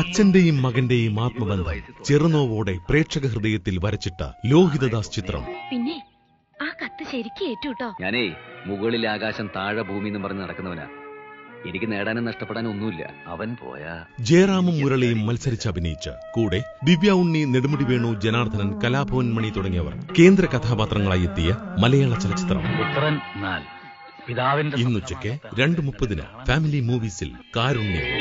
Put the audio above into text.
അച്ഛന്റെയും മകന്റെയും ആത്മബന്ധം ചെറുനോവോടെ പ്രേക്ഷക ഹൃദയത്തിൽ വരച്ചിട്ട ലോഹിതദാസ് ചിത്രം പിന്നെ ആ കത്ത് ശരിക്കും ഏറ്റുട്ടോ ഞാനേ മുകളിൽ ആകാശം താഴെ ഭൂമി എന്നും പറഞ്ഞ് നടക്കുന്നവനാ എനിക്ക് നേടാനും നഷ്ടപ്പെടാനും ഒന്നുമില്ല അവൻ പോയാ ജയറാമും മുരളിയും മത്സരിച്ച് അഭിനയിച്ച് കൂടെ ദിവ്യ ഉണ്ണി നെടുമുടി വേണു ജനാർദ്ദനൻ കലാഭവൻ മണി തുടങ്ങിയവർ കേന്ദ്ര കഥാപാത്രങ്ങളായി എത്തിയ മലയാള ചലച്ചിത്രം പുത്രൻ എന്നാൽ പിതാവിന്റെ ഇന്നുച്ചയ്ക്ക് രണ്ട് മുപ്പതിന് ഫാമിലി മൂവീസിൽ കാരുണ്യം